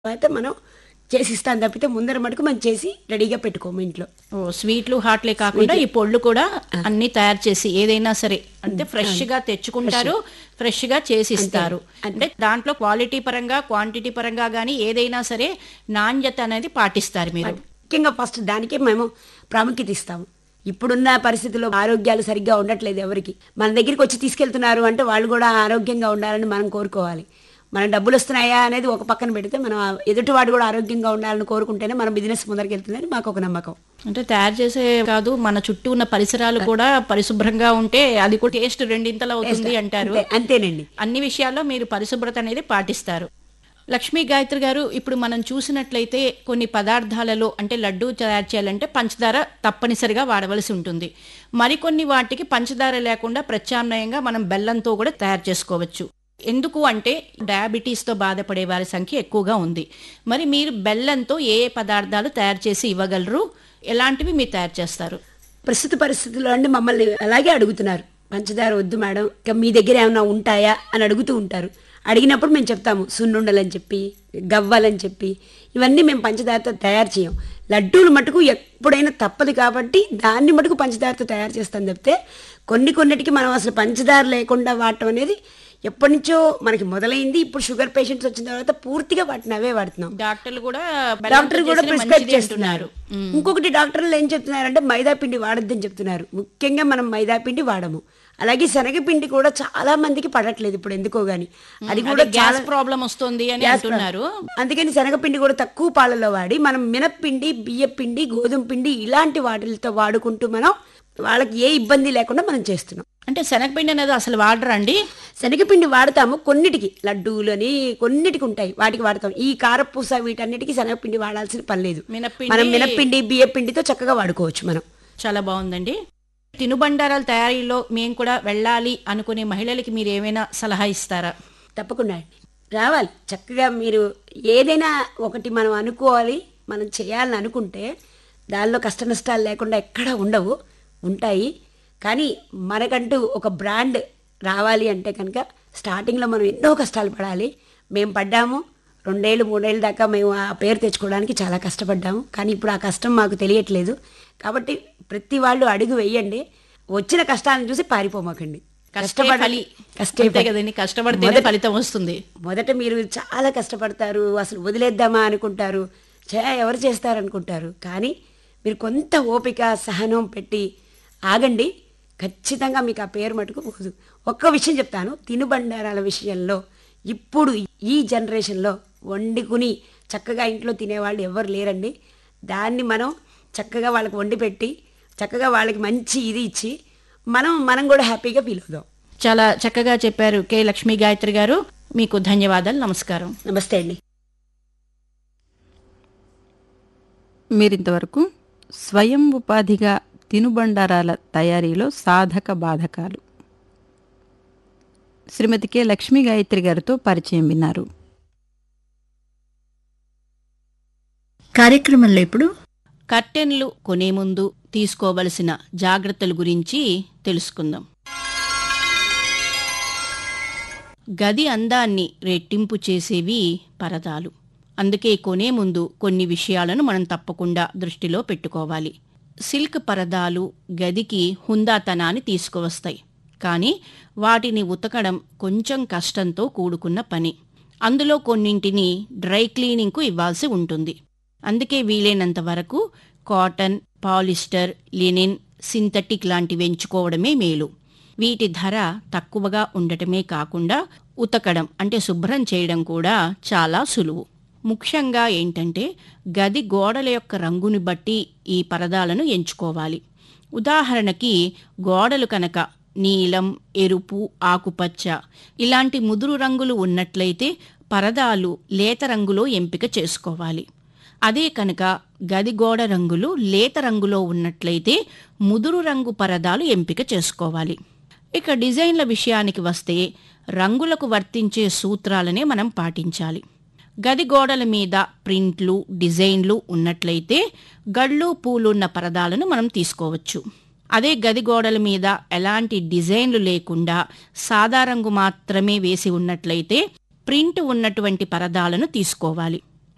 తర్వాత మనం చేసి ఇస్తాం తప్పితే ముందర మటుకు మనం చేసి రెడీగా పెట్టుకోము ఇంట్లో ఓ స్వీట్లు హాట్లే కాకుండా ఈ పొళ్ళు కూడా అన్ని తయారు చేసి ఏదైనా సరే అంటే ఫ్రెష్ గా తెచ్చుకుంటారు ఫ్రెష్ గా చేసి ఇస్తారు అంటే దాంట్లో క్వాలిటీ పరంగా క్వాంటిటీ పరంగా గానీ ఏదైనా సరే నాణ్యత అనేది పాటిస్తారు మీరు ముఖ్యంగా ఫస్ట్ దానికే మేము ప్రాముఖ్యత ఇస్తాము ఇప్పుడున్న పరిస్థితుల్లో ఆరోగ్యాలు సరిగ్గా ఉండట్లేదు ఎవరికి మన దగ్గరికి వచ్చి తీసుకెళ్తున్నారు అంటే వాళ్ళు కూడా ఆరోగ్యంగా ఉండాలని మనం కోరుకోవాలి మన డబ్బులు వస్తున్నాయా అనేది ఒక పక్కన పెడితే మనం ఆ ఎదుటివాడు కూడా ఆరోగ్యంగా ఉండాలని కోరుకుంటేనే మన బిజినెస్ ముందరికి వెళ్తుందని మాకు ఒక నమ్మకం అంటే తయారు చేసే కాదు మన చుట్టూ ఉన్న పరిసరాలు కూడా పరిశుభ్రంగా ఉంటే అది కూడా టేస్ట్ రెండింతలు అవుతుంది అంటారు అంతే- అంతేనండి అన్ని విషయాల్లో మీరు పరిశుభ్రత అనేది పాటిస్తారు లక్ష్మీ గాయత్రి గారు ఇప్పుడు మనం చూసినట్లయితే కొన్ని పదార్థాలలో అంటే లడ్డు తయారు చేయాలంటే పంచదార తప్పనిసరిగా వాడవలసి ఉంటుంది మరికొన్ని వాటికి పంచదార లేకుండా ప్రత్యామ్నాయంగా మనం బెల్లంతో కూడా తయారు చేసుకోవచ్చు ఎందుకు అంటే డయాబెటీస్తో బాధపడే వారి సంఖ్య ఎక్కువగా ఉంది మరి మీరు బెల్లంతో ఏ ఏ పదార్థాలు తయారు చేసి ఇవ్వగలరు ఎలాంటివి మీరు తయారు చేస్తారు ప్రస్తుత పరిస్థితుల్లో అండి మమ్మల్ని అలాగే అడుగుతున్నారు పంచదార వద్దు మేడం ఇంకా మీ దగ్గర ఏమైనా ఉంటాయా అని అడుగుతూ ఉంటారు అడిగినప్పుడు మేము చెప్తాము సున్నుండలని చెప్పి గవ్వలని చెప్పి ఇవన్నీ మేము పంచదారతో తయారు చేయం లడ్డూలు మటుకు ఎప్పుడైనా తప్పదు కాబట్టి దాన్ని మటుకు పంచదారతో తయారు చేస్తాం తప్పితే కొన్ని కొన్నిటికి మనం అసలు పంచదార లేకుండా వాడటం అనేది ఎప్పటి నుంచో మనకి మొదలైంది ఇప్పుడు షుగర్ పేషెంట్స్ వచ్చిన తర్వాత పూర్తిగా వాటిని అవే వాడుతున్నాం డాక్టర్లు కూడా డాక్టర్ కూడా బెల్లంతో చేసినవి ప్రిస్క్రైబ్ మంచిది చేస్తున్నారు ఇంకొకటి డాక్టర్లు ఏం చెప్తున్నారంటే మైదా పిండి వాడొద్దని చెప్తున్నారు ముఖ్యంగా మనం మైదా పిండి వాడము అలాగే శనగపిండి కూడా చాలా మందికి పడట్లేదు ఇప్పుడు ఎందుకో గాని అది కూడా అదే గ్యాస్ చాలా ప్రాబ్లం వస్తుంది అని గ్యాస్ అంటున్నారు అందుకని శనగపిండి కూడా తక్కువ పాలలో వాడి మనం మినప్పిండి బియ్యపిండి గోధుమ పిండి ఇలాంటి వాటిలతో వాడుకుంటూ మనం వాళ్ళకి ఏ ఇబ్బంది లేకుండా మనం చేస్తున్నాం అంటే శనగపిండి అనేది అసలు వాడరా అండి శనగపిండి వాడతాము కొన్నిటికి లడ్డూలని కొన్నిటికి ఉంటాయి వాటికి వాడతాం ఈ కారపూస వీటన్నిటికీ శనగపిండి వాడాల్సిన పని లేదు మినప్పిండి మనం మినప్పిండి బియ్యపిండితో చక్కగా వాడుకోవచ్చు మనం చాలా బాగుందండి తినుబండారాల తయారీలో మేము కూడా వెళ్ళాలి అనుకునే మహిళలకి మీరు ఏమైనా సలహా ఇస్తారా తప్పకుండా అండి రావాలి చక్కగా మీరు ఏదైనా ఒకటి మనం అనుకోవాలి మనం చేయాలని అనుకుంటే దానిలో కష్ట నష్టాలు లేకుండా ఎక్కడా ఉండవు ఉంటాయి కానీ మనకంటూ ఒక బ్రాండ్ రావాలి అంటే కనుక స్టార్టింగ్లో మనం ఎన్నో కష్టాలు పడాలి మేము పడ్డాము రెండేళ్ళు మూడేళ్ళ దాకా మేము ఆ పేరు తెచ్చుకోవడానికి చాలా కష్టపడ్డాము కానీ ఇప్పుడు ఆ కష్టం మాకు తెలియట్లేదు కాబట్టి ప్రతి వాళ్ళు అడుగు వెయ్యండి వచ్చిన కష్టాలను చూసి పారిపోమాకండి కష్టే ఫలి కష్టే అంతే ఫలి. కదండి కష్టపడితేనే మొదట- ఫలితం వస్తుంది మొదట మీరు చాలా కష్టపడతారు అసలు వదిలేద్దామా అనుకుంటారు చే ఎవరు చేస్తారనుకుంటారు కానీ మీరు కొంత ఓపిక సహనం పెట్టి ఆగండి ఖచ్చితంగా మీకు ఆ పేరు మటుకు పోదు ఒక్క విషయం చెప్తాను తినుబండారాల విషయంలో ఇప్పుడు ఈ జనరేషన్లో వండుకుని చక్కగా ఇంట్లో తినేవాళ్ళు ఎవరు లేరండి దాన్ని మనం చక్కగా వాళ్ళకి వండి పెట్టి చక్కగా వాళ్ళకి మంచి ఇది ఇచ్చి మనం మనం కూడా హ్యాపీగా ఫీల్ అవుదాం చాలా చక్కగా చెప్పారు కె లక్ష్మీ గాయత్రి గారు మీకు ధన్యవాదాలు నమస్కారం నమస్తే అండి మీరింతవరకు స్వయం ఉపాధిగా తినుబండారాల తయారీలో సాధక బాధకాలు శ్రీమతి కె లక్ష్మీ గాయత్రి గారితో పరిచయం విన్నారు కార్యక్రమంలో ఇప్పుడు కర్టెన్లు కొనే ముందు తీసుకోవలసిన జాగ్రత్తల గురించి తెలుసుకుందాం గది అందాన్ని రెట్టింపు చేసేవి పరదాలు అందుకే కొనే ముందు కొన్ని విషయాలను మనం తప్పకుండా దృష్టిలో పెట్టుకోవాలి సిల్క్ పరదాలు గదికి హుందాతనాన్ని తీసుకువస్తాయి కానీ వాటిని ఉతకడం కొంచెం కష్టంతో కూడుకున్న పని అందులో కొన్నింటిని డ్రై క్లీనింగ్కు ఇవ్వాల్సి ఉంటుంది అందుకే వీలైనంత వరకు కాటన్ పాలిస్టర్ లినిన్ సింథటిక్ లాంటివి ఎంచుకోవడమే మేలు వీటి ధర తక్కువగా ఉండటమే కాకుండా ఉతకడం అంటే శుభ్రం చేయడం కూడా చాలా సులువు ముఖ్యంగా ఏంటంటే గది గోడల యొక్క రంగుని బట్టి ఈ పరదాలను ఎంచుకోవాలి ఉదాహరణకి గోడలు కనుక నీలం ఎరుపు ఆకుపచ్చ ఇలాంటి ముదురు రంగులు ఉన్నట్లయితే పరదాలు లేత రంగులో ఎంపిక చేసుకోవాలి అదే కనుక గది గోడ రంగులు లేత రంగులో ఉన్నట్లయితే ముదురు రంగు పరదాలు ఎంపిక చేసుకోవాలి ఇక డిజైన్ల విషయానికి వస్తే రంగులకు వర్తించే సూత్రాలనే మనం పాటించాలి గది గోడల మీద ప్రింట్లు డిజైన్లు ఉన్నట్లయితే గళ్ళు పూలున్న పరదాలను మనం తీసుకోవచ్చు అదే గది గోడల మీద ఎలాంటి డిజైన్లు లేకుండా సాదా రంగు మాత్రమే వేసి ఉన్నట్లయితే ప్రింట్ ఉన్నటువంటి పరదాలను తీసుకోవాలి